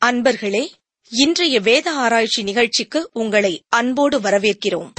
அன்பர்களே இன்றைய வேத ஆராய்ச்சி நிகழ்ச்சிக்கு உங்களை அன்போடு வரவேற்கிறோம்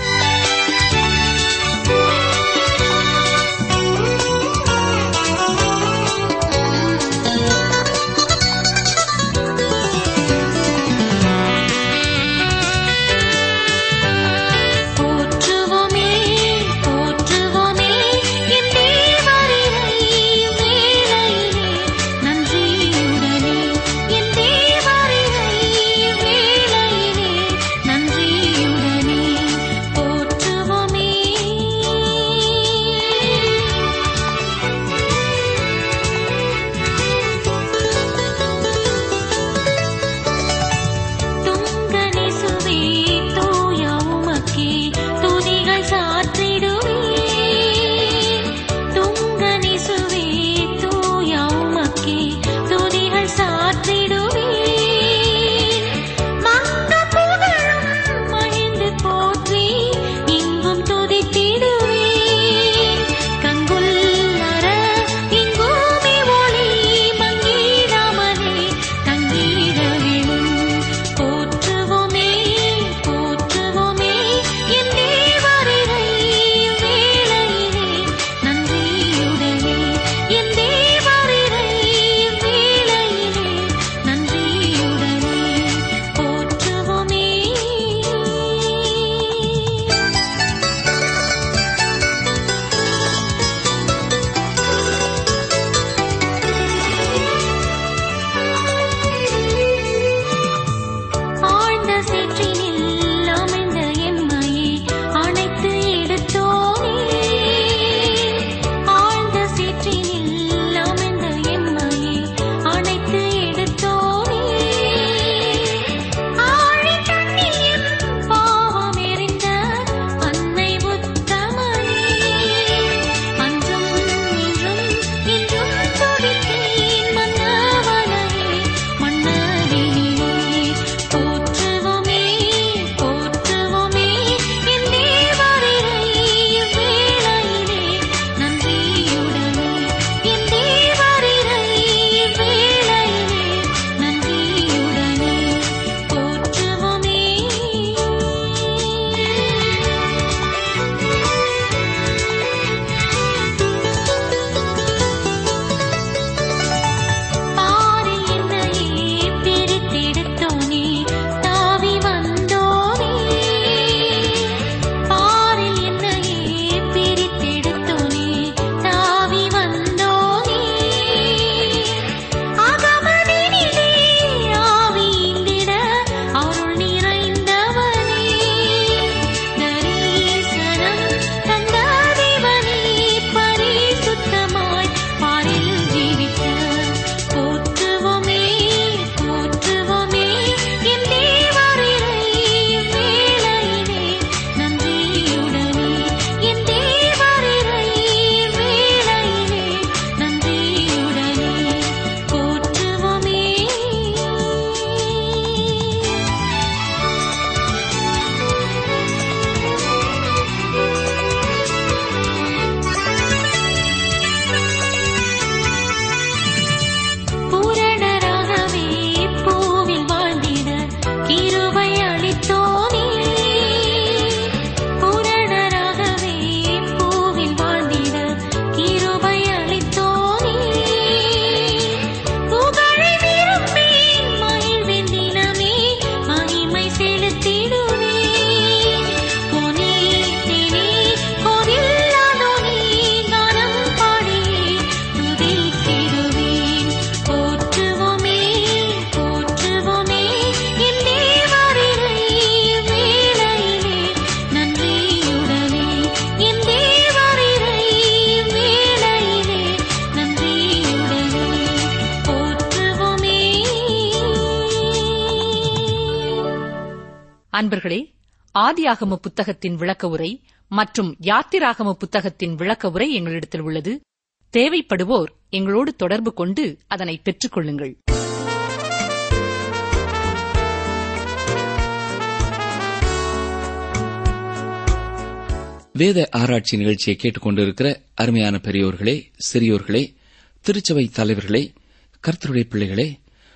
போற்றுவோமே போற்றுவோமே என் தேவரினை வேளையிலே நன்றியுடனே என் தேவரினை வேளையிலே நன்றியுடனே போற்றுவோமே துங்கனிசுவே தூய உமக்கே துதிகள் சாற்றிடுவே துங்கனிசுவே தூய உமக்கே துதிகள் சாற்றிடுவே மங்க புகழும் மகிழ்ந்து போற்றி இங்கும் துதித்திடுவே கங்குல்லர இங்குமே ஒளி மங்கிடாமலே தங்கிட வேணும் போற்றுவோமே போற்றுவோமே என் தேவரினை வேளையிலே நன்றியுடனே என் தேவரினை வேளையிலே நன்றியுடனே போற்றுவோமே ஆழ்ந்த சேற்றினில் அமைந்த எம்மையே அணைத்து எடுத்தோனே ஆழ்ந்த சேற்றினில் அமைந்த எம்மையே அணைத்து எடுத்தோனே ஆழி தண்ணீர் பாவம் எறிந்த அன்னை உத்தமனே அன்றும் இன்றும் இன்றும் துடித்தேன் மன்னவனையே மன்னரினிலே போற்றுவோமே போற்றுவோமே என் தேவரினை வேளையிலே நன்றியுடனே என் தேவரினை வேளையிலே நன்றியுடனே போற்றுவோமே பாரில் என்னையே பிரித்தெடுத்தோனே தாவி வந்தோனே பாரில் என்னையே பிரித்தெடுத்தோனே தாவி வந்தோனே அகமதினிலே ஆவியிந்திட அருள் நிறைந்தவனே தரிசனம் தந்த தேவனே பரிசுத்தமாய் பாரில் ஜீவித்த போற்றுவோமே போற்றுவோமே என் தேவரினை வேளையிலே நன்றியுடனே என் தேவரினை வேளையிலே நன்றியுடனே போற்றுவோமே பூரணராகவே பூவில் வாழ்ந்திட கிருபை அளித்தோனே பூரணராகவே பூவில் வாழ்ந்திட கிருபை அளித்தோனே புகழை விரும்பேன் மகிழ்வேன் தினமே மகிமை செலுத்திடுவேன் பொனே தேனே கோதில்லாதோனே கானம் பாடியே துதித்திடுவேன் போற்றுவோமே போற்றுவோமே என் தேவரினை வேளையிலே நன்றியுடனே என் தேவரினை வேளையிலே நன்றியுடனே போற்றுவோமே அன்பர்களே ஆதியாகம புத்தகத்தின் விளக்க உரை மற்றும் யாத்திராகம புத்தகத்தின் விளக்க உரை எங்களிடத்தில் உள்ளது தேவைப்படுவோர் எங்களோடு தொடர்பு கொண்டு அதனை பெற்றுக் கொள்ளுங்கள் வேத ஆராய்ச்சி நிகழ்ச்சியை கேட்டுக்கொண்டிருக்கிற அருமையான பெரியோர்களே சிறியோர்களே திருச்சபை தலைவர்களே கர்த்தருடைய பிள்ளைகளே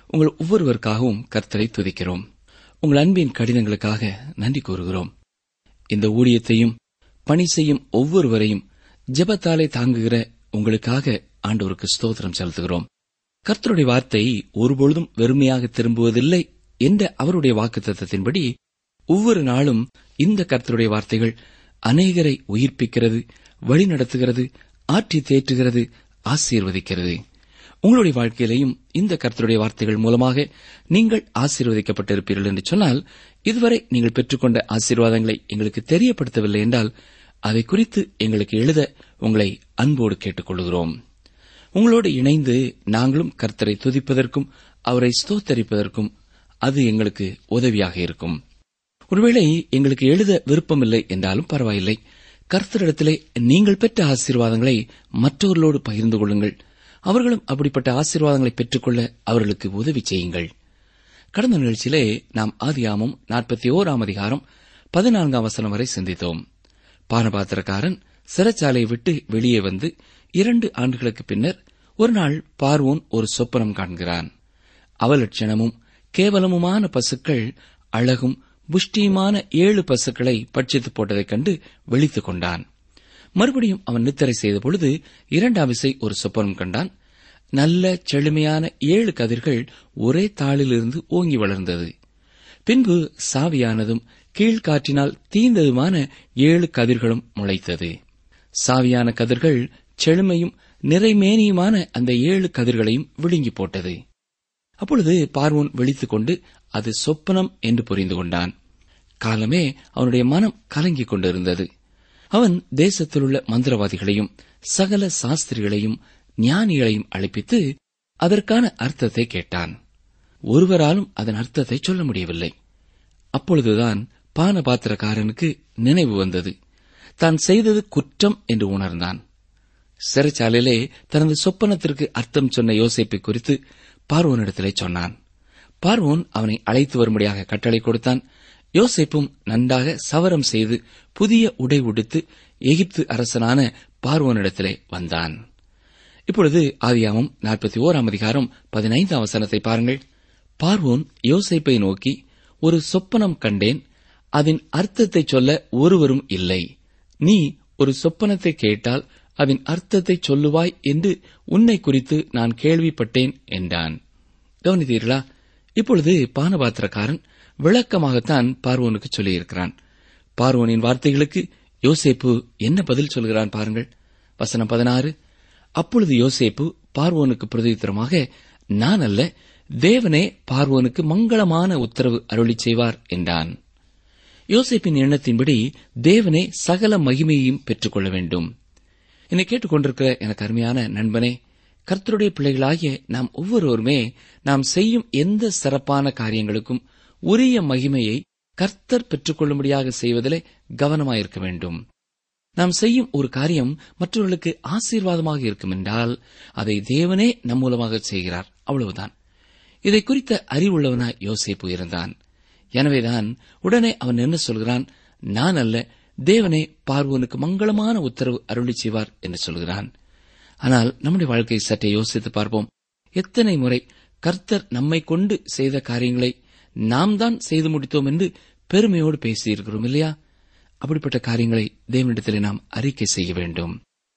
உங்கள் ஒவ்வொருவருக்காகவும் கர்த்தரை துதிக்கிறோம் உங்கள் அன்பின் கடிதங்களுக்காக நன்றி கூறுகிறோம் இந்த ஊழியத்தையும் பணி செய்யும் ஒவ்வொருவரையும் ஜெபத்தாலே தாங்குகிற உங்களுக்காக ஆண்டவருக்கு ஸ்தோத்திரம் செலுத்துகிறோம் கர்த்தருடைய வார்த்தை ஒருபொழுதும் வெறுமையாக திரும்புவதில்லை என்ற அவருடைய வாக்குத்தத்தத்தின்படி ஒவ்வொரு நாளும் இந்த கர்த்தருடைய வார்த்தைகள் அநேகரை உயிர்ப்பிக்கிறது வழிநடத்துகிறது ஆற்றி தேற்றுகிறது ஆசீர்வதிக்கிறது உங்களுடைய வாழ்க்கையிலையும் இந்த கர்த்தருடைய வார்த்தைகள் மூலமாக நீங்கள் ஆசீர்வதிக்கப்பட்டிருப்பீர்கள் என்று சொன்னால் இதுவரை நீங்கள் பெற்றுக்கொண்ட ஆசீர்வாதங்களை எங்களுக்கு தெரியப்படுத்தவில்லை என்றால் அதை குறித்து எங்களுக்கு எழுத உங்களை அன்போடு கேட்டுக்கொள்கிறோம் உங்களோடு இணைந்து நாங்களும் கர்த்தரை துதிப்பதற்கும் அவரை ஸ்தோத்தரிப்பதற்கும் அது எங்களுக்கு உதவியாக இருக்கும் ஒருவேளை எங்களுக்கு எழுத விருப்பமில்லை என்றாலும் பரவாயில்லை கர்த்தரிடத்திலே நீங்கள் பெற்ற ஆசீர்வாதங்களை மற்றவர்களோடு பகிர்ந்து கொள்ளுங்கள் அவர்களும் அப்படிப்பட்ட ஆசீர்வாதங்களை பெற்றுக்கொள்ள அவர்களுக்கு உதவி செய்யுங்கள் கடந்த நிகழ்ச்சியிலே நாம் ஆதியாமம் நாற்பத்தி ஓராம் அதிகாரம் பதினான்காம் வசனம் வரை சிந்தித்தோம் பானபாத்திரக்காரன் சிறைச்சாலையை விட்டு வெளியே வந்து இரண்டு ஆண்டுகளுக்கு பின்னர் ஒரு நாள் பார்வோன் ஒரு சொப்பனம் காண்கிறான் அவலட்சணமும் கேவலமுமான பசுக்கள் அழகும் புஷ்டியுமான ஏழு பசுக்களை பட்சித்து போட்டதைக் கண்டு விழித்துக் கொண்டான் மறுபடியும் அவன் நித்திரை செய்த பொழுது இரண்டாம் விசை ஒரு சொப்பனம் கண்டான் நல்ல செழுமையான ஏழு கதிர்கள் ஒரே தாளிலிருந்து ஓங்கி வளர்ந்தது பின்பு சாவியானதும் கீழ்காற்றினால் தீந்ததுமான ஏழு கதிர்களும் முளைத்தது சாவியான கதிர்கள் செழுமையும் நிறைமேனியுமான அந்த ஏழு கதிர்களையும் விழுங்கி போட்டது அப்பொழுது பார்வோன் விழித்துக் கொண்டு அது சொப்பனம் என்று புரிந்து கொண்டான் காலமே அவனுடைய மனம் கலங்கிக் கொண்டிருந்தது அவன் தேசத்திலுள்ள மந்திரவாதிகளையும் சகல சாஸ்திரிகளையும் ஞானிகளையும் அழைப்பித்து அதற்கான அர்த்தத்தை கேட்டான் ஒருவராலும் அதன் அர்த்தத்தை சொல்ல முடியவில்லை அப்பொழுதுதான் பானபாத்திரக்காரனுக்கு நினைவு வந்தது தான் செய்தது குற்றம் என்று உணர்ந்தான் சிறைச்சாலையிலே தனது சொப்பனத்திற்கு அர்த்தம் சொன்ன யோசிப்பை குறித்து பார்வோனிடத்திலே சொன்னான் பார்வோன் அவனை அழைத்து வரும்படியாக கட்டளை கொடுத்தான் யோசேப்பும் நன்றாக சவரம் செய்து புதிய உடை உடுத்து எகிப்து அரசனான பார்வோனிடத்திலே வந்தான் இப்பொழுது ஆதியாமம் நாற்பத்தி ஓராம் அதிகாரம் பதினைந்தாம் வசனத்தை பாருங்கள் பார்வோன் யோசேப்பை நோக்கி ஒரு சொப்பனம் கண்டேன் அதன் அர்த்தத்தை சொல்ல ஒருவரும் இல்லை நீ ஒரு சொப்பனத்தை கேட்டால் அதன் அர்த்தத்தை சொல்லுவாய் என்று உன்னை குறித்து நான் கேள்விப்பட்டேன் என்றான் கவனித்தீர்களா இப்பொழுது பானபாத்திரக்காரன் விளக்கமாகத்தான் பார்வோனுக்கு சொல்லியிருக்கிறான் பார்வோனின் வார்த்தைகளுக்கு யோசேப்பு என்ன பதில் சொல்கிறான் பாருங்கள் வசனம் பதினாறு அப்பொழுது யோசேப்பு பார்வோனுக்கு பிரதித்திரமாக நான் அல்ல தேவனே பார்வோனுக்கு மங்களமான உத்தரவு அருளிச் செய்வார் என்றான் யோசேப்பின் எண்ணத்தின்படி தேவனே சகல மகிமையையும் பெற்றுக்கொள்ள வேண்டும் என்னை கேட்டுக்கொண்டிருக்கிற எனக்கு அருமையான நண்பனே கர்த்தருடைய பிள்ளைகளாகிய நாம் ஒவ்வொருவருமே நாம் செய்யும் எந்த சிறப்பான காரியங்களுக்கும் உரிய மகிமையை கர்த்தர் பெற்றுக்கொள்ளும்படியாக செய்வதிலே கவனமாயிருக்க வேண்டும் நாம் செய்யும் ஒரு காரியம் மற்றவர்களுக்கு ஆசீர்வாதமாக இருக்கும் என்றால் அதை தேவனே நம் மூலமாக செய்கிறார் அவ்வளவுதான் இதை குறித்த அறிவுள்ளவனாய் யோசேப்பு இருந்தான் எனவேதான் உடனே அவன் என்ன சொல்கிறான் நான் அல்ல தேவனே பார்வோனுக்கு மங்களமான உத்தரவு அருளி செய்வார் என்று சொல்கிறான் ஆனால் நம்முடைய வாழ்க்கையை சற்றே யோசித்து பார்ப்போம் எத்தனை முறை கர்த்தர் நம்மை கொண்டு செய்த காரியங்களை நாம் தான் செய்து முடித்தோம் என்று பெருமையோடு பேசியிருக்கிறோம் இல்லையா அப்படிப்பட்ட காரியங்களை தேவனிடத்தில் நாம் அறிக்கை செய்ய வேண்டும்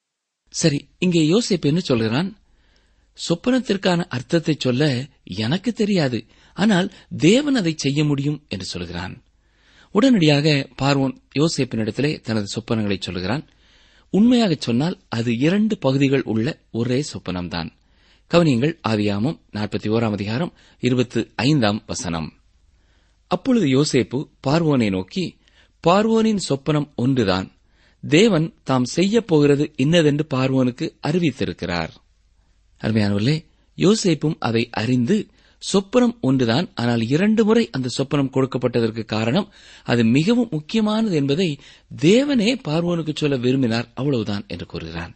சரி இங்கே யோசிப்பு என்ன சொல்கிறான் சொப்பனத்திற்கான அர்த்தத்தை சொல்ல எனக்கு தெரியாது ஆனால் தேவன் அதை செய்ய முடியும் என்று சொல்கிறான் உடனடியாக பார்வோன் யோசேப்பினிடத்திலே தனது சொப்பனங்களை சொல்கிறான் உண்மையாக சொன்னால் அது இரண்டு பகுதிகள் உள்ள ஒரே சொப்பனம்தான் கவனியங்கள் ஆதியாமம் நாற்பத்தி ஓராம் அதிகாரம் இருபத்தி ஐந்தாம் வசனம் அப்பொழுது யோசேப்பு பார்வோனை நோக்கி பார்வோனின் சொப்பனம் ஒன்றுதான் தேவன் தாம் செய்யப் போகிறது இன்னதென்று பார்வோனுக்கு அறிவித்திருக்கிறார் அருமையானவர்களே யோசேப்பும் அதை அறிந்து சொப்பனம் ஒன்றுதான் ஆனால் இரண்டு முறை அந்த சொப்பனம் கொடுக்கப்பட்டதற்கு காரணம் அது மிகவும் முக்கியமானது என்பதை தேவனே பார்வோனுக்கு சொல்ல விரும்பினார் அவ்வளவுதான் என்று கூறுகிறான்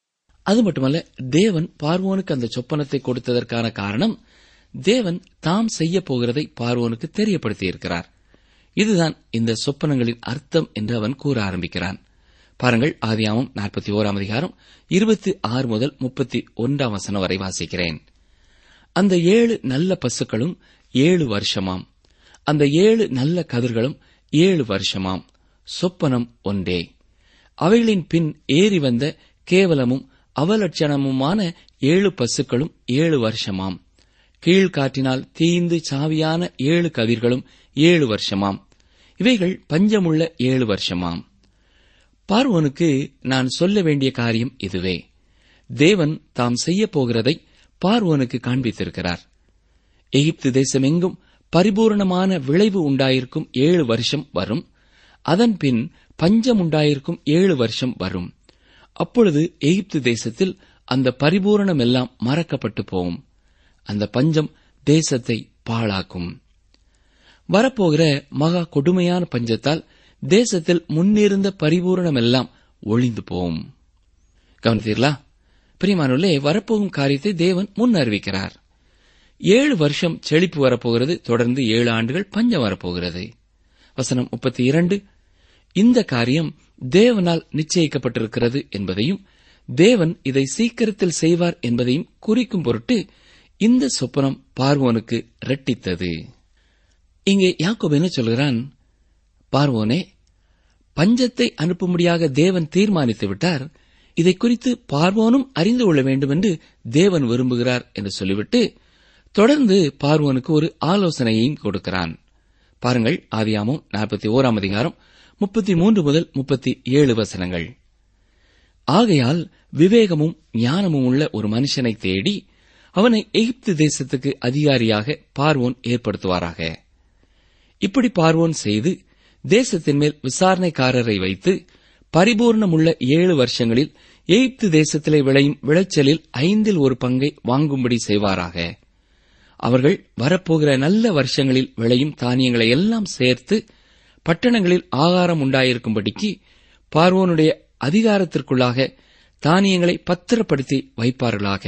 அது மட்டுமல்ல தேவன் பார்வோனுக்கு அந்த சொப்பனத்தை கொடுத்ததற்கான காரணம் தேவன் தாம் செய்ய போகிறதை பார்வோனுக்கு தெரியப்படுத்தியிருக்கிறார் இதுதான் இந்த சொப்பனங்களின் அர்த்தம் என்று அவன் கூற ஆரம்பிக்கிறான் பாருங்கள் ஆதியாமம் நாற்பத்தி ஓராம் அதிகாரம் இருபத்தி ஆறு முதல் முப்பத்தி ஒன்றாம் வசனம் வரை வாசிக்கிறேன் அந்த ஏழு நல்ல பசுக்களும் ஏழு வருஷமாம் அந்த ஏழு நல்ல கதிர்களும் ஏழு வருஷமாம் சொப்பனம் ஒன்றே அவைகளின் பின் ஏறி வந்த கேவலமும் அவலட்சணமுமான ஏழு பசுக்களும் ஏழு வருஷமாம் கீழ்காற்றினால் தீந்து சாவியான ஏழு கதிர்களும் ஏழு வருஷமாம் இவைகள் பஞ்சமுள்ள ஏழு வருஷமாம் பார்வோனுக்கு நான் சொல்ல வேண்டிய காரியம் இதுவே தேவன் தாம் செய்யப் போகிறதை பார்வோனுக்கு காண்பித்திருக்கிறார் எகிப்து தேசமெங்கும் பரிபூரணமான விளைவு உண்டாயிருக்கும் ஏழு வருஷம் வரும் அதன் பின் பஞ்சம் உண்டாயிருக்கும் ஏழு வருஷம் வரும் அப்பொழுது எகிப்து தேசத்தில் அந்த பரிபூரணம் எல்லாம் மறக்கப்பட்டு போகும் அந்த பஞ்சம் தேசத்தை பாழாக்கும் வரப்போகிற மகா கொடுமையான பஞ்சத்தால் தேசத்தில் முன்னிருந்த பரிபூரணம் எல்லாம் ஒளிந்து போகும் கவனித்தீர்களா பிரியமானுள்ளே வரப்போகும் காரியத்தை தேவன் முன் அறிவிக்கிறார் ஏழு வருஷம் செழிப்பு வரப்போகிறது தொடர்ந்து ஏழு ஆண்டுகள் பஞ்சம் வரப்போகிறது வசனம் முப்பத்தி இரண்டு இந்த காரியம் தேவனால் நிச்சயிக்கப்பட்டிருக்கிறது என்பதையும் தேவன் இதை சீக்கிரத்தில் செய்வார் என்பதையும் குறிக்கும் பொருட்டு இந்த சொப்பனம் பார்வோனுக்கு இரட்டித்தது இங்கே யாக்கோப் என்ன சொல்கிறான் பார்வோனே பஞ்சத்தை அனுப்பும்படியாக தேவன் தீர்மானித்து விட்டார் இதை குறித்து பார்வோனும் அறிந்து கொள்ள வேண்டும் என்று தேவன் விரும்புகிறார் என்று சொல்லிவிட்டு தொடர்ந்து பார்வோனுக்கு ஒரு ஆலோசனையையும் கொடுக்கிறான் பாருங்கள் ஆதியாமம் நாற்பத்தி ஓராம் அதிகாரம் முப்பத்தி மூன்று முதல் முப்பத்தி ஏழு வசனங்கள் ஆகையால் விவேகமும் ஞானமும் உள்ள ஒரு மனுஷனை தேடி அவனை எகிப்து தேசத்துக்கு அதிகாரியாக பார்வோன் ஏற்படுத்துவாராக இப்படி பார்வோன் செய்து தேசத்தின் மேல் விசாரணைக்காரரை வைத்து பரிபூர்ணமுள்ள ஏழு வருஷங்களில் எகிப்து தேசத்திலே விளையும் விளைச்சலில் ஐந்தில் ஒரு பங்கை வாங்கும்படி செய்வாராக அவர்கள் வரப்போகிற நல்ல வருஷங்களில் விளையும் தானியங்களை எல்லாம் சேர்த்து பட்டணங்களில் ஆகாரம் உண்டாயிருக்கும்படிக்கு பார்வோனுடைய அதிகாரத்திற்குள்ளாக தானியங்களை பத்திரப்படுத்தி வைப்பார்களாக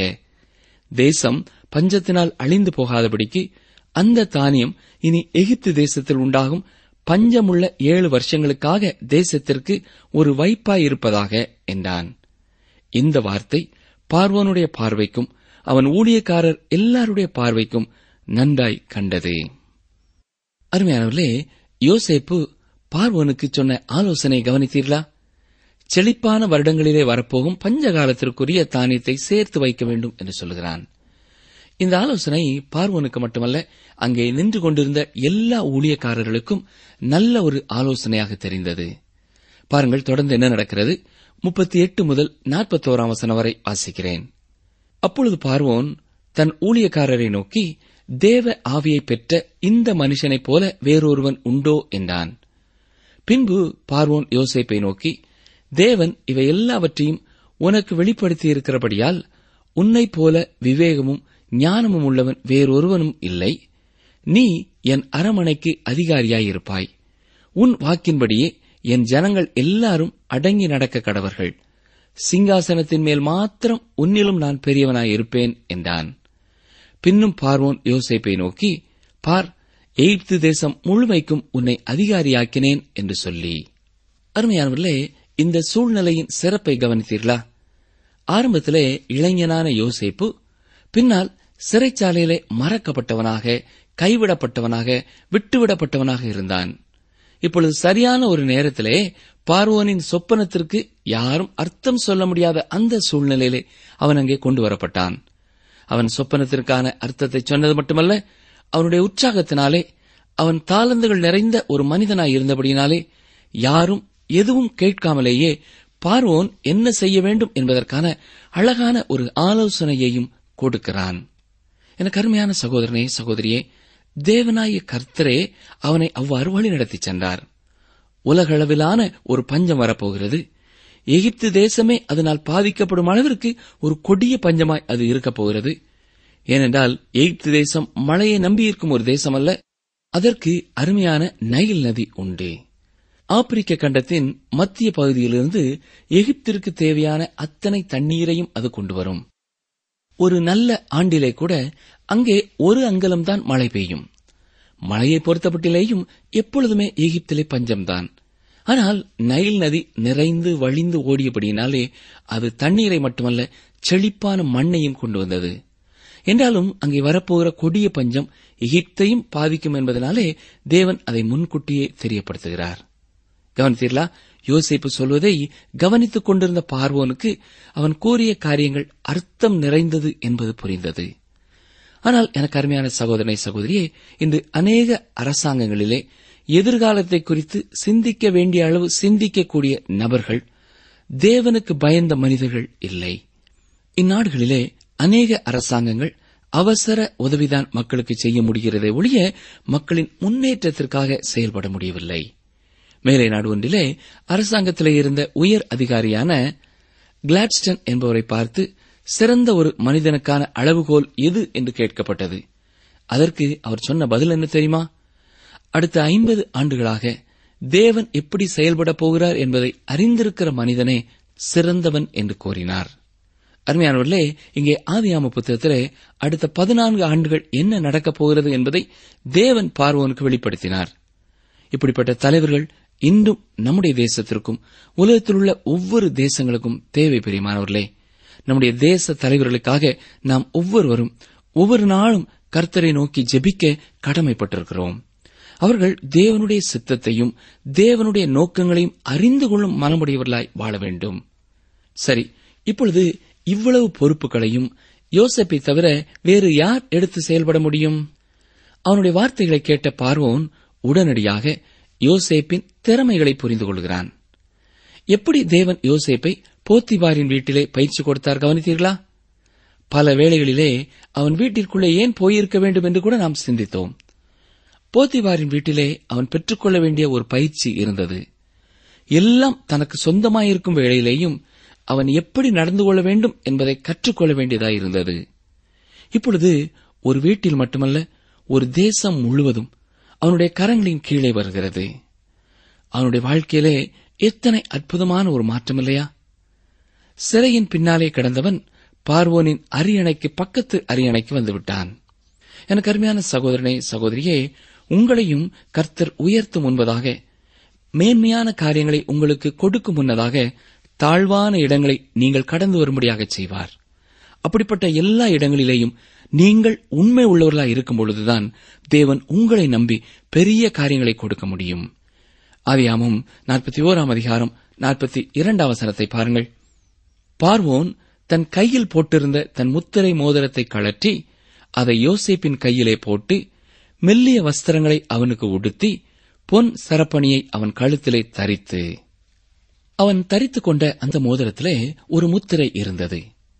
தேசம் பஞ்சத்தினால் அழிந்து போகாதபடிக்கு அந்த தானியம் இனி எகிப்து தேசத்தில் உண்டாகும் பஞ்சமுள்ள ஏழு வருஷங்களுக்காக தேசத்திற்கு ஒரு வைப்பாயிருப்பதாக என்றான் இந்த வார்த்தை பார்வோனுடைய பார்வைக்கும் அவன் ஊழியக்காரர் எல்லாருடைய பார்வைக்கும் நன்றாய் கண்டது அருமையானவர்களே யோசேப்பு பார்வோனுக்கு சொன்ன ஆலோசனை கவனித்தீர்களா செழிப்பான வருடங்களிலே வரப்போகும் பஞ்ச காலத்திற்குரிய தானியத்தை சேர்த்து வைக்க வேண்டும் என்று சொல்கிறான் இந்த ஆலோசனை பார்வோனுக்கு மட்டுமல்ல அங்கே நின்று கொண்டிருந்த எல்லா ஊழியக்காரர்களுக்கும் நல்ல ஒரு ஆலோசனையாக தெரிந்தது பாருங்கள் தொடர்ந்து என்ன நடக்கிறது முப்பத்தி எட்டு முதல் நாற்பத்தோராம் வசனம் வரை வாசிக்கிறேன் அப்பொழுது பார்வோன் தன் ஊழியக்காரரை நோக்கி தேவ ஆவியை பெற்ற இந்த மனுஷனைப் போல வேறொருவன் உண்டோ என்றான் பின்பு பார்வோன் யோசேப்பை நோக்கி தேவன் இவை எல்லாவற்றையும் உனக்கு வெளிப்படுத்தியிருக்கிறபடியால் உன்னைப் போல விவேகமும் ஞானமும் உள்ளவன் வேறொருவனும் இல்லை நீ என் அரமனைக்கு அதிகாரியாயிருப்பாய் உன் வாக்கின்படியே என் ஜனங்கள் எல்லாரும் அடங்கி நடக்க கடவர்கள் சிங்காசனத்தின் மேல் மாத்திரம் உன்னிலும் நான் பெரியவனாயிருப்பேன் என்றான் பின்னும் பார்வோன் யோசேப்பை நோக்கி பார் எகிப்து தேசம் முழுமைக்கும் உன்னை அதிகாரியாக்கினேன் என்று சொல்லி அருமையானவர்களே இந்த சூழ்நிலையின் சிறப்பை கவனித்தீர்களா ஆரம்பத்திலே இளைஞனான யோசேப்பு பின்னால் சிறைச்சாலையிலே மறக்கப்பட்டவனாக கைவிடப்பட்டவனாக விட்டுவிடப்பட்டவனாக இருந்தான் இப்பொழுது சரியான ஒரு நேரத்திலே பார்வோனின் சொப்பனத்திற்கு யாரும் அர்த்தம் சொல்ல முடியாத அந்த சூழ்நிலையிலே அவன் அங்கே கொண்டு வரப்பட்டான் அவன் சொப்பனத்திற்கான அர்த்தத்தை சொன்னது மட்டுமல்ல அவனுடைய உற்சாகத்தினாலே அவன் தாளந்துகள் நிறைந்த ஒரு மனிதனாய் இருந்தபடியினாலே யாரும் எதுவும் கேட்காமலேயே பார்வோன் என்ன செய்ய வேண்டும் என்பதற்கான அழகான ஒரு ஆலோசனையையும் கொடுக்கிறான் எனக்கு அருமையான சகோதரனே சகோதரியே தேவனாய கர்த்தரே அவனை அவ்வாறு வழிநடத்தி சென்றார் உலகளவிலான ஒரு பஞ்சம் வரப்போகிறது எகிப்து தேசமே அதனால் பாதிக்கப்படும் அளவிற்கு ஒரு கொடிய பஞ்சமாய் அது இருக்கப் போகிறது ஏனென்றால் எகிப்து தேசம் மழையை நம்பியிருக்கும் ஒரு தேசம் அல்ல அதற்கு அருமையான நைல் நதி உண்டு ஆப்பிரிக்க கண்டத்தின் மத்திய பகுதியிலிருந்து எகிப்திற்கு தேவையான அத்தனை தண்ணீரையும் அது கொண்டு வரும் ஒரு நல்ல ஆண்டிலே கூட அங்கே ஒரு அங்கலம்தான் மழை பெய்யும் மழையை பொறுத்தப்பட்டிலேயும் எப்பொழுதுமே எகிப்திலே பஞ்சம்தான் ஆனால் நைல் நதி நிறைந்து வழிந்து ஓடியபடியினாலே அது தண்ணீரை மட்டுமல்ல செழிப்பான மண்ணையும் கொண்டு வந்தது என்றாலும் அங்கே வரப்போகிற கொடிய பஞ்சம் எகிப்தையும் பாதிக்கும் என்பதனாலே தேவன் அதை முன்கூட்டியே தெரியப்படுத்துகிறார் கவனித்தீர்களா யோசேப்பு சொல்வதை கவனித்துக் கொண்டிருந்த பார்வோனுக்கு அவன் கூறிய காரியங்கள் அர்த்தம் நிறைந்தது என்பது புரிந்தது ஆனால் எனக்கு அருமையான சகோதரனை சகோதரியே இன்று அநேக அரசாங்கங்களிலே எதிர்காலத்தை குறித்து சிந்திக்க வேண்டிய அளவு சிந்திக்கக்கூடிய நபர்கள் தேவனுக்கு பயந்த மனிதர்கள் இல்லை இந்நாடுகளிலே அநேக அரசாங்கங்கள் அவசர உதவிதான் மக்களுக்கு செய்ய முடிகிறதே ஒழிய மக்களின் முன்னேற்றத்திற்காக செயல்பட முடியவில்லை மேலை நாடு ஒன்றிலே அரசாங்கத்திலே இருந்த உயர் அதிகாரியான கிளாட்ஸ்டன் என்பவரை பார்த்து சிறந்த ஒரு மனிதனுக்கான அளவுகோல் எது என்று கேட்கப்பட்டது அதற்கு அவர் சொன்ன பதில் என்ன தெரியுமா அடுத்த ஐம்பது ஆண்டுகளாக தேவன் எப்படி செயல்பட போகிறார் என்பதை அறிந்திருக்கிற மனிதனே சிறந்தவன் என்று கூறினார் அருமையானவர்களே இங்கே ஆதியாம புத்தகத்திலே அடுத்த பதினான்கு ஆண்டுகள் என்ன நடக்கப் போகிறது என்பதை தேவன் பார்வோனுக்கு வெளிப்படுத்தினார் இப்படிப்பட்ட தலைவர்கள் இன்றும் நம்முடைய தேசத்திற்கும் உலகத்தில் உள்ள ஒவ்வொரு தேசங்களுக்கும் தேவை பெரியமானவர்களே நம்முடைய தேச தலைவர்களுக்காக நாம் ஒவ்வொருவரும் ஒவ்வொரு நாளும் கர்த்தரை நோக்கி ஜெபிக்க கடமைப்பட்டிருக்கிறோம் அவர்கள் தேவனுடைய சித்தத்தையும் தேவனுடைய நோக்கங்களையும் அறிந்து கொள்ளும் மனமுடையவர்களாய் வாழ வேண்டும் சரி இப்பொழுது இவ்வளவு பொறுப்புகளையும் யோசப்பை தவிர வேறு யார் எடுத்து செயல்பட முடியும் அவனுடைய வார்த்தைகளை கேட்ட பார்வோன் உடனடியாக யோசேப்பின் திறமைகளை புரிந்து கொள்கிறான் எப்படி தேவன் யோசேப்பை போத்திபாரின் வீட்டிலே பயிற்சி கொடுத்தார் கவனித்தீர்களா பல வேளைகளிலே அவன் வீட்டிற்குள்ளே ஏன் போயிருக்க வேண்டும் என்று கூட நாம் சிந்தித்தோம் போத்திபாரின் வீட்டிலே அவன் பெற்றுக்கொள்ள வேண்டிய ஒரு பயிற்சி இருந்தது எல்லாம் தனக்கு சொந்தமாயிருக்கும் வேளையிலேயும் அவன் எப்படி நடந்து கொள்ள வேண்டும் என்பதை கற்றுக்கொள்ள வேண்டியதாயிருந்தது இப்பொழுது ஒரு வீட்டில் மட்டுமல்ல ஒரு தேசம் முழுவதும் அவனுடைய கரங்களின் கீழே வருகிறது அவனுடைய வாழ்க்கையிலே எத்தனை அற்புதமான ஒரு மாற்றம் இல்லையா சிறையின் பின்னாலே கிடந்தவன் பார்வோனின் அரியணைக்கு பக்கத்து அரியணைக்கு வந்துவிட்டான் எனக்கு அருமையான சகோதரனே சகோதரியே உங்களையும் கர்த்தர் உயர்த்தும் முன்பதாக மேன்மையான காரியங்களை உங்களுக்கு கொடுக்கும் முன்னதாக தாழ்வான இடங்களை நீங்கள் கடந்து வரும்படியாக செய்வார் அப்படிப்பட்ட எல்லா இடங்களிலேயும் நீங்கள் உண்மை உள்ளவர்களாய் இருக்கும் பொழுதுதான் தேவன் உங்களை நம்பி பெரிய காரியங்களை கொடுக்க முடியும் ஆதியாமும் நாற்பத்தி ஓராம் அதிகாரம் நாற்பத்தி இரண்டாம் வசனத்தை பாருங்கள் பார்வோன் தன் கையில் போட்டிருந்த தன் முத்திரை மோதிரத்தை கழற்றி அதை யோசேப்பின் கையிலே போட்டு மெல்லிய வஸ்திரங்களை அவனுக்கு உடுத்தி பொன் சரப்பணியை அவன் கழுத்திலே தரித்து அவன் தரித்துக் கொண்ட அந்த மோதிரத்திலே ஒரு முத்திரை இருந்தது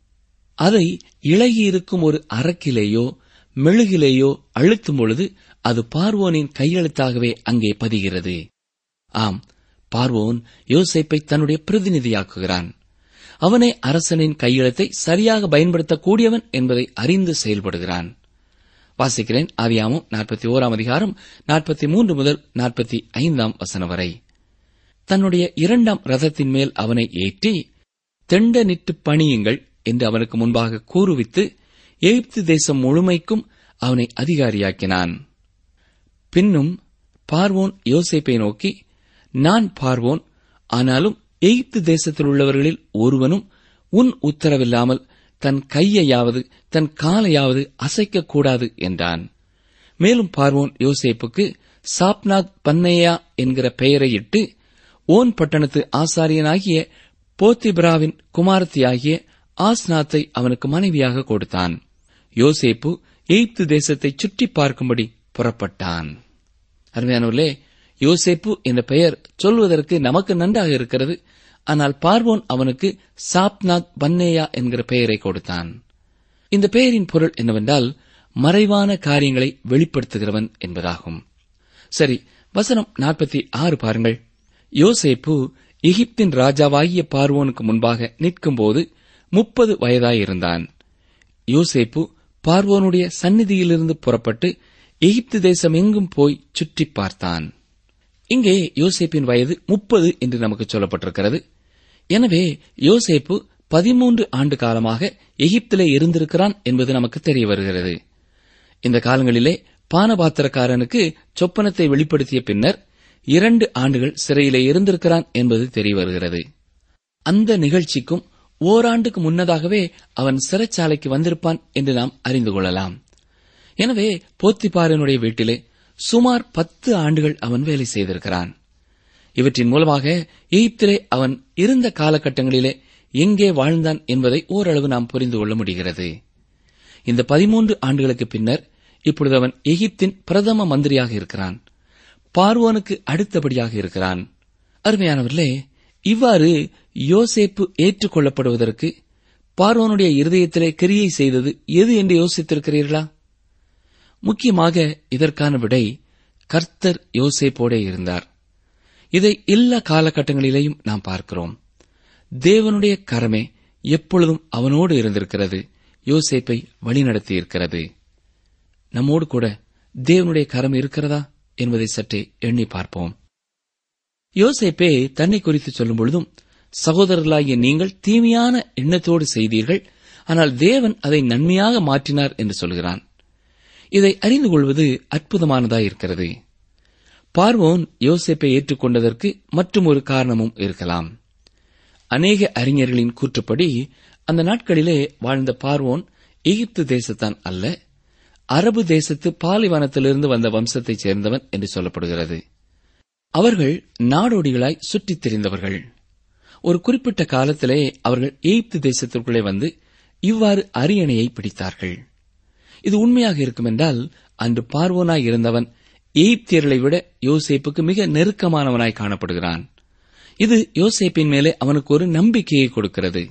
அதை இளகியிருக்கும் ஒரு அரக்கிலேயோ மெழுகிலேயோ அழுத்தும் பொழுது அது பார்வோனின் கையெழுத்தாகவே அங்கே பதிகிறது ஆம் பார்வோன் யோசேப்பை தன்னுடைய பிரதிநிதியாக்குகிறான் அவனே அரசனின் கையெழுத்தை சரியாக பயன்படுத்தக்கூடியவன் என்பதை அறிந்து செயல்படுகிறான் வாசிக்கிறேன் ஆதியாமம் நாற்பத்தி ஓராம் அதிகாரம் நாற்பத்தி மூன்று முதல் நாற்பத்தி ஐந்தாம் வசனம் வரை தன்னுடைய இரண்டாம் ரதத்தின் மேல் அவனை ஏற்றி தெண்ட நிட்டு பணியுங்கள் என்று அவனுக்கு முன்பாக கூறுவித்து எகிப்து தேசம் முழுமைக்கும் அவனை அதிகாரியாக்கினான் பின்னும் பார்வோன் யோசேப்பை நோக்கி நான் பார்வோன் ஆனாலும் எகிப்து தேசத்தில் உள்ளவர்களில் ஒருவனும் உன் உத்தரவில்லாமல் தன் கையையாவது தன் காலையாவது அசைக்கக்கூடாது என்றான் மேலும் பார்வோன் யோசேப்புக்கு சாப்நாத் பன்னையா என்கிற பெயரையிட்டு ஓன் பட்டணத்து ஆசாரியனாகிய போத்திபிராவின் குமாரத்தியாகிய ஆஸ்நாத்தை அவனுக்கு மனைவியாக கொடுத்தான் யோசேப்பு எகிப்து தேசத்தை சுற்றி பார்க்கும்படி புறப்பட்டான் அருமையானவர்களே யோசேப்பு என்ற பெயர் சொல்வதற்கு நமக்கு நன்றாக இருக்கிறது ஆனால் பார்வோன் அவனுக்கு சாப்நாத் பன்னேயா என்கிற பெயரை கொடுத்தான் இந்த பெயரின் பொருள் என்னவென்றால் மறைவான காரியங்களை வெளிப்படுத்துகிறவன் என்பதாகும் சரி வசனம் நாற்பத்தி ஆறு பாருங்கள் யோசேப்பு எகிப்தின் ராஜாவாகிய பார்வோனுக்கு முன்பாக நிற்கும்போது முப்பது வயதாயிருந்தான் யோசேப்பு பார்வோனுடைய சந்நிதியிலிருந்து புறப்பட்டு எகிப்து தேசம் எங்கும் போய் சுற்றி பார்த்தான் இங்கே யோசேப்பின் வயது முப்பது என்று நமக்கு சொல்லப்பட்டிருக்கிறது எனவே யோசேப்பு பதிமூன்று ஆண்டு காலமாக எகிப்திலே இருந்திருக்கிறான் என்பது நமக்கு தெரிய வருகிறது இந்த காலங்களிலே பானபாத்திரக்காரனுக்கு சொப்பனத்தை வெளிப்படுத்திய பின்னர் இரண்டு ஆண்டுகள் சிறையிலே இருந்திருக்கிறான் என்பது தெரிய வருகிறது அந்த நிகழ்ச்சிக்கும் ஓராண்டுக்கு முன்னதாகவே அவன் சிறைச்சாலைக்கு வந்திருப்பான் என்று நாம் அறிந்து கொள்ளலாம் எனவே போத்திபாரனுடைய வீட்டிலே சுமார் பத்து ஆண்டுகள் அவன் வேலை செய்திருக்கிறான் இவற்றின் மூலமாக எகிப்திலே அவன் இருந்த காலகட்டங்களிலே எங்கே வாழ்ந்தான் என்பதை ஓரளவு நாம் புரிந்து கொள்ள முடிகிறது இந்த பதிமூன்று ஆண்டுகளுக்கு பின்னர் இப்பொழுது அவன் எகிப்தின் பிரதம மந்திரியாக இருக்கிறான் பார்வோனுக்கு அடுத்தபடியாக இருக்கிறான் அருமையானவர்களே இவ்வாறு யோசேப்பு ஏற்றுக்கொள்ளப்படுவதற்கு பார்வோனுடைய இருதயத்திலே கிரியை செய்தது எது என்று யோசித்திருக்கிறீர்களா முக்கியமாக இதற்கான விடை கர்த்தர் யோசேப்போடே இருந்தார் இதை எல்லா காலகட்டங்களிலேயும் நாம் பார்க்கிறோம் தேவனுடைய கரமே எப்பொழுதும் அவனோடு இருந்திருக்கிறது யோசேப்பை வழிநடத்தி இருக்கிறது நம்மோடு கூட தேவனுடைய கரம் இருக்கிறதா என்பதை சற்றே எண்ணி பார்ப்போம் யோசேப்பே தன்னை குறித்து சொல்லும் பொழுதும் சகோதரர்களாகிய நீங்கள் தீமையான எண்ணத்தோடு செய்தீர்கள் ஆனால் தேவன் அதை நன்மையாக மாற்றினார் என்று சொல்கிறான் இதை அறிந்து கொள்வது அற்புதமானதாய் இருக்கிறது பார்வோன் யோசேப்பை ஏற்றுக்கொண்டதற்கு மற்றும் ஒரு காரணமும் இருக்கலாம் அநேக அறிஞர்களின் கூற்றுப்படி அந்த நாட்களிலே வாழ்ந்த பார்வோன் எகிப்து தேசத்தான் அல்ல அரபு தேசத்து பாலைவனத்திலிருந்து வந்த வம்சத்தைச் சேர்ந்தவன் என்று சொல்லப்படுகிறது அவர்கள் நாடோடிகளாய் சுற்றித் திரிந்தவர்கள் ஒரு குறிப்பிட்ட காலத்திலே அவர்கள் எகிப்து தேசத்திற்குள்ளே வந்து இவ்வாறு அரியணையை பிடித்தார்கள் இது உண்மையாக இருக்கும் என்றால் அன்று பார்வோனாய் இருந்தவன் எகிப்தியர்களை விட யோசேப்புக்கு மிக நெருக்கமானவனாய் காணப்படுகிறான் இது யோசேப்பின் மேலே அவனுக்கு ஒரு நம்பிக்கையை கொடுக்கிறது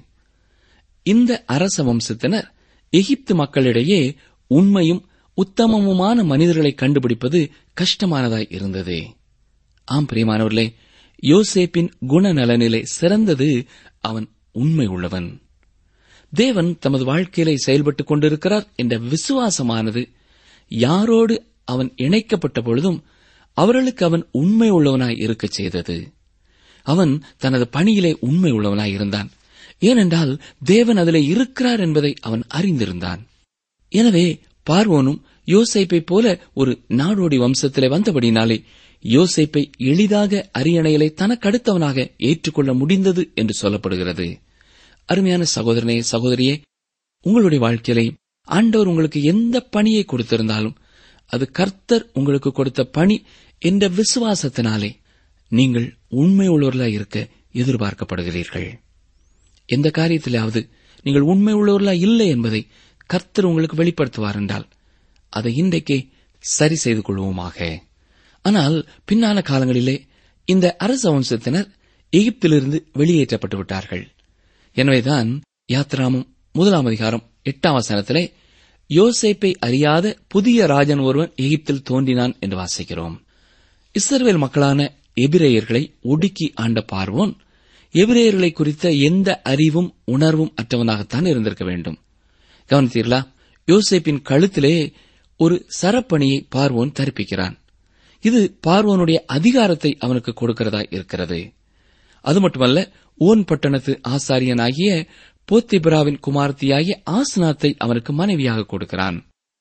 இந்த அரச வம்சத்தினர் எகிப்து மக்களிடையே உண்மையும் உத்தமமுமான மனிதர்களை கண்டுபிடிப்பது கஷ்டமானதாய் இருந்தது ஆம் பிரியமானவர்களே யோசேப்பின் குணநலனிலே சிறந்தது அவன் உண்மை உள்ளவன் தேவன் தமது வாழ்க்கையிலே செயல்பட்டுக் கொண்டிருக்கிறார் என்ற விசுவாசமானது யாரோடு அவன் இணைக்கப்பட்ட பொழுதும் அவர்களுக்கு அவன் உண்மை உள்ளவனாய் இருக்கச் செய்தது அவன் தனது பணியிலே உண்மை உள்ளவனாய் இருந்தான் ஏனென்றால் தேவன் அதிலே இருக்கிறார் என்பதை அவன் அறிந்திருந்தான் எனவே பார்வோனும் யோசைப்பைப் போல ஒரு நாடோடி வம்சத்திலே வந்தபடினாலே யோசேப்பை எளிதாக அரியணையிலே தனக்கடுத்தவனாக ஏற்றுக்கொள்ள முடிந்தது என்று சொல்லப்படுகிறது அருமையான சகோதரனே சகோதரியே உங்களுடைய வாழ்க்கையிலே ஆண்டவர் உங்களுக்கு எந்த பணியை கொடுத்திருந்தாலும் அது கர்த்தர் உங்களுக்கு கொடுத்த பணி என்ற விசுவாசத்தினாலே நீங்கள் உண்மை உள்ளவர்களாய் இருக்க எதிர்பார்க்கப்படுகிறீர்கள் எந்த காரியத்திலாவது நீங்கள் உண்மை உள்ளவர்களாய் இல்லை என்பதை கர்த்தர் உங்களுக்கு வெளிப்படுத்துவார் என்றால் அதை இன்றைக்கே சரி செய்து கொள்வோமாக ஆனால் பின்னான காலங்களிலே இந்த அரச வம்சத்தினர் எகிப்திலிருந்து வெளியேற்றப்பட்டு விட்டார்கள் எனவேதான் யாத்ராமும் முதலாம் அதிகாரம் எட்டாம் வசனத்திலே யோசேப்பை அறியாத புதிய ராஜன் ஒருவன் எகிப்தில் தோன்றினான் என்று வாசிக்கிறோம் இஸ்ரவேல் மக்களான எபிரேயர்களை ஒடுக்கி ஆண்ட பார்வோன் எபிரேயர்களை குறித்த எந்த அறிவும் உணர்வும் அற்றவனாகத்தான் இருந்திருக்க வேண்டும் கவனித்தீர்களா யோசேப்பின் கழுத்திலே ஒரு சரப்பணியை பார்வோன் தரிப்பிக்கிறான் இது பார்வோனுடைய அதிகாரத்தை அவனுக்கு கொடுக்கிறதா இருக்கிறது அது மட்டுமல்ல ஓன் பட்டணத்து ஆசாரியனாகிய போத்திபிராவின் குமார்த்தியாகிய ஆஸ்நாத்தை அவனுக்கு மனைவியாக கொடுக்கிறான்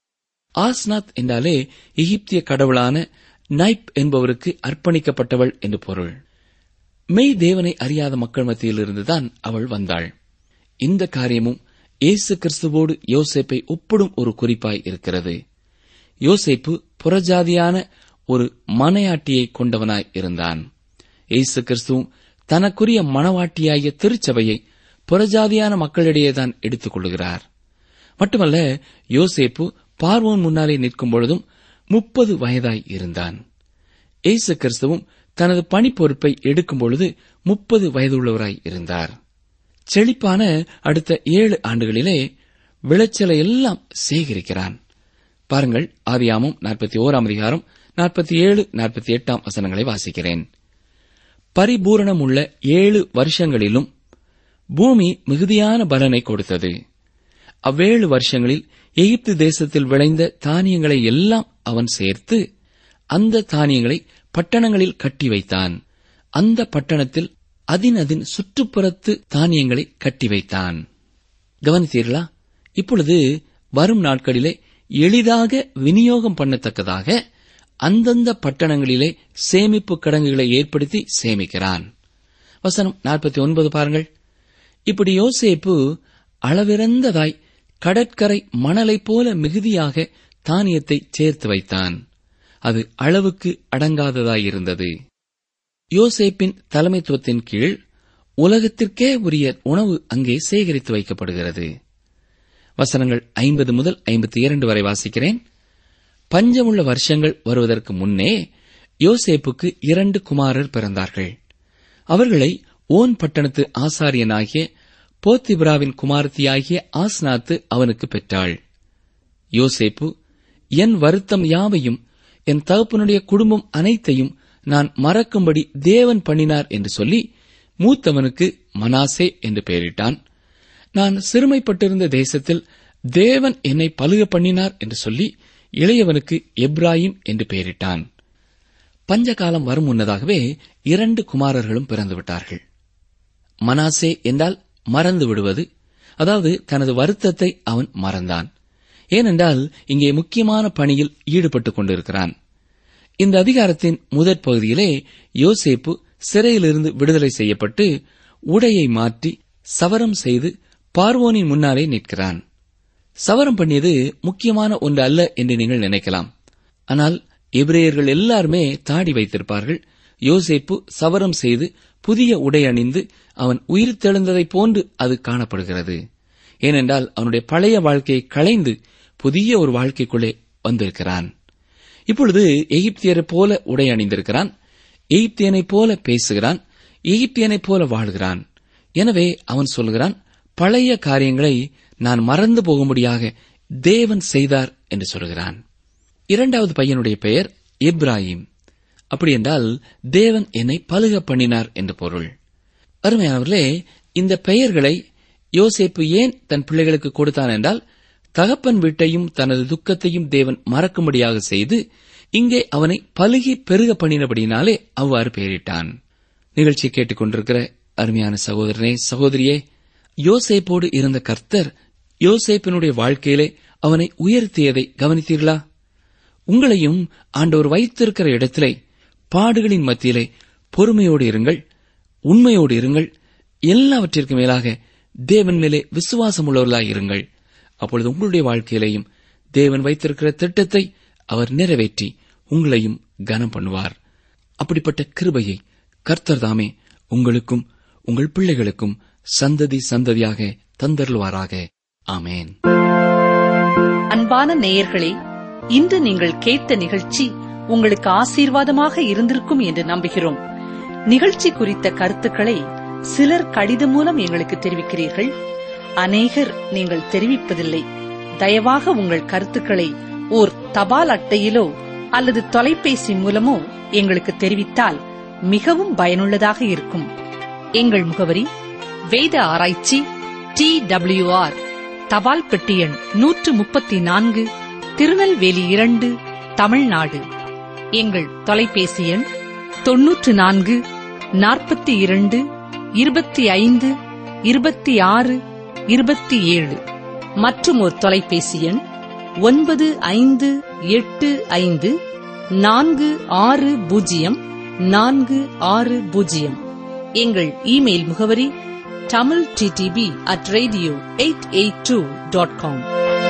ஆஸ்நாத் என்றாலே எகிப்திய கடவுளான நைப் என்பவருக்கு அர்ப்பணிக்கப்பட்டவள் என்று பொருள் மெய் தேவனை அறியாத மக்கள் மத்தியிலிருந்துதான் அவள் வந்தாள் இந்த காரியமும் இயேசு கிறிஸ்துவோடு யோசேப்பை ஒப்பிடும் ஒரு குறிப்பாய் இருக்கிறது யோசேப்பு புறஜாதியான ஒரு மனையாட்டியை கொண்டவனாய் இருந்தான் இயேசு கிறிஸ்துவும் தனக்குரிய மணவாட்டியாகிய திருச்சபையை புறஜாதியான மக்களிடையேதான் எடுத்துக் கொள்கிறார் மட்டுமல்ல யோசேப்பு பார்வோன் முன்னாலே நிற்கும் பொழுதும் முப்பது வயதாய் இருந்தான் இயேசு கிறிஸ்துவும் தனது பணிப்பொறுப்பை எடுக்கும் பொழுது முப்பது வயதுள்ளவராய் இருந்தார் செழிப்பான அடுத்த ஏழு ஆண்டுகளிலே விளைச்சலை எல்லாம் சேகரிக்கிறான் பாருங்கள் ஆதியாமம் நாற்பத்தி ஓராம் அதிகாரம் நாற்பத்தி ஏழு நாற்பத்தி எட்டாம் வசனங்களை வாசிக்கிறேன் பரிபூரணமுள்ள ஏழு வருஷங்களிலும் பூமி மிகுதியான பலனை கொடுத்தது அவ்வேழு வருஷங்களில் எகிப்து தேசத்தில் விளைந்த தானியங்களை எல்லாம் அவன் சேர்த்து அந்த தானியங்களை பட்டணங்களில் கட்டி வைத்தான் அந்த பட்டணத்தில் அதினதின் சுற்றுப்புறத்து தானியங்களை கட்டி வைத்தான் கவனித்தீர்களா இப்பொழுது வரும் நாட்களிலே எளிதாக விநியோகம் பண்ணத்தக்கதாக அந்தந்த பட்டணங்களிலே சேமிப்பு கிடங்குகளை ஏற்படுத்தி சேமிக்கிறான் வசனம் நாற்பத்தி ஒன்பது பாருங்கள் இப்படி யோசேப்பு அளவிறந்ததாய் கடற்கரை மணலைப் போல மிகுதியாக தானியத்தை சேர்த்து வைத்தான் அது அளவுக்கு அடங்காததாயிருந்தது யோசேப்பின் தலைமைத்துவத்தின் கீழ் உலகத்திற்கே உரிய உணவு அங்கே சேகரித்து வைக்கப்படுகிறது வசனங்கள் ஐம்பது முதல் ஐம்பத்தி இரண்டு வரை வாசிக்கிறேன் பஞ்சமுள்ள வருஷங்கள் வருவதற்கு முன்னே யோசேப்புக்கு இரண்டு குமாரர் பிறந்தார்கள் அவர்களை ஓன் பட்டணத்து ஆசாரியனாகிய போத்திபிராவின் குமாரத்தியாகிய ஆஸ்நாத்து அவனுக்கு பெற்றாள் யோசேப்பு என் வருத்தம் யாவையும் என் தகப்பனுடைய குடும்பம் அனைத்தையும் நான் மறக்கும்படி தேவன் பண்ணினார் என்று சொல்லி மூத்தவனுக்கு மனாசே என்று பெயரிட்டான் நான் சிறுமைப்பட்டிருந்த தேசத்தில் தேவன் என்னை பலுக பண்ணினார் என்று சொல்லி இளையவனுக்கு எப்ராயிம் என்று பெயரிட்டான் பஞ்சகாலம் வரும் முன்னதாகவே இரண்டு குமாரர்களும் பிறந்து விட்டார்கள் மனாசே என்றால் மறந்து விடுவது அதாவது தனது வருத்தத்தை அவன் மறந்தான் ஏனென்றால் இங்கே முக்கியமான பணியில் ஈடுபட்டுக் கொண்டிருக்கிறான் இந்த அதிகாரத்தின் முதற் பகுதியிலே யோசேப்பு சிறையிலிருந்து விடுதலை செய்யப்பட்டு உடையை மாற்றி சவரம் செய்து பார்வோனின் முன்னாலே நிற்கிறான் சவரம் பண்ணியது முக்கியமான ஒன்று அல்ல என்று நீங்கள் நினைக்கலாம் ஆனால் எபிரேயர்கள் எல்லாருமே தாடி வைத்திருப்பார்கள் யோசேப்பு சவரம் செய்து புதிய உடை அணிந்து அவன் உயிர் தெழுந்ததைப் போன்று அது காணப்படுகிறது ஏனென்றால் அவனுடைய பழைய வாழ்க்கையை களைந்து புதிய ஒரு வாழ்க்கைக்குள்ளே வந்திருக்கிறான் இப்பொழுது எகிப்தியரைப் போல உடை அணிந்திருக்கிறான் எகிப்தியனைப் போல பேசுகிறான் எகிப்தியனைப் போல வாழ்கிறான் எனவே அவன் சொல்கிறான் பழைய காரியங்களை நான் மறந்து போகும்படியாக தேவன் செய்தார் என்று சொல்கிறான் இரண்டாவது பையனுடைய பெயர் இப்ராஹிம் அப்படி என்றால் தேவன் என்னை பலுக பண்ணினார் என்று பொருள் அருமையானவர்களே இந்த பெயர்களை யோசேப்பு ஏன் தன் பிள்ளைகளுக்கு கொடுத்தான் என்றால் தகப்பன் வீட்டையும் தனது துக்கத்தையும் தேவன் மறக்கும்படியாக செய்து இங்கே அவனை பலுகி பெருக பண்ணினபடினாலே அவ்வாறு பெயரிட்டான் நிகழ்ச்சி கேட்டுக்கொண்டிருக்கிற அருமையான சகோதரனே சகோதரியே யோசேப்போடு இருந்த கர்த்தர் யோசேப்பினுடைய வாழ்க்கையிலே அவனை உயர்த்தியதை கவனித்தீர்களா உங்களையும் ஆண்டவர் வைத்திருக்கிற இடத்திலே பாடுகளின் மத்தியிலே பொறுமையோடு இருங்கள் உண்மையோடு இருங்கள் எல்லாவற்றிற்கும் மேலாக தேவன் மேலே விசுவாசம் உள்ளவர்களாய் இருங்கள் அப்பொழுது உங்களுடைய வாழ்க்கையிலேயும் தேவன் வைத்திருக்கிற திட்டத்தை அவர் நிறைவேற்றி உங்களையும் கனம் பண்ணுவார் அப்படிப்பட்ட கிருபையை கர்த்தர் தாமே உங்களுக்கும் உங்கள் பிள்ளைகளுக்கும் சந்ததி சந்ததியாக தந்தருள்வாராக ஆமேன் அன்பான நேயர்களே இன்று நீங்கள் கேட்ட நிகழ்ச்சி உங்களுக்கு ஆசீர்வாதமாக இருந்திருக்கும் என்று நம்புகிறோம் நிகழ்ச்சி குறித்த கருத்துக்களை சிலர் கடிதம் மூலம் எங்களுக்கு தெரிவிக்கிறீர்கள் அநேகர் நீங்கள் தெரிவிப்பதில்லை தயவாக உங்கள் கருத்துக்களை ஓர் தபால் அட்டையிலோ அல்லது தொலைபேசி மூலமோ எங்களுக்கு தெரிவித்தால் மிகவும் பயனுள்ளதாக இருக்கும் எங்கள் முகவரி வேத ஆராய்ச்சி டி ஆர் தபால் பெட்டி எண் நூற்று முப்பத்தி நான்கு திருநெல்வேலி இரண்டு தமிழ்நாடு எங்கள் தொலைபேசி எண் தொன்னூற்று நான்கு நாற்பத்தி இரண்டு இருபத்தி ஐந்து இருபத்தி ஆறு இருபத்தி ஏழு மற்றும் ஒரு தொலைபேசி எண் ஒன்பது ஐந்து எட்டு ஐந்து நான்கு ஆறு பூஜ்ஜியம் நான்கு ஆறு பூஜ்ஜியம் எங்கள் இமெயில் முகவரி Tamil DTP at radio eight eight two dot com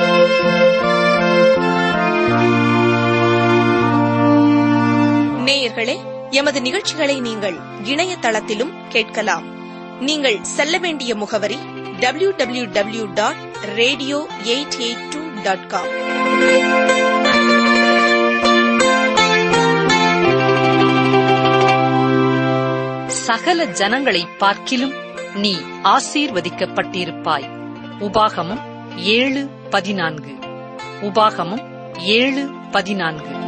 நேயர்களே எமது நிகழ்ச்சிகளை நீங்கள் இணையதளத்திலும் கேட்கலாம் நீங்கள் செல்ல வேண்டிய முகவரி W W W dot radio eight eight two dot com சகல ஜனங்களை பார்க்கிலும் நீ ஆசீர்வதிக்கப்பட்டிருப்பாய் உபாகமம் ஏழு பதினான்கு உபாகமம் ஏழு பதினான்கு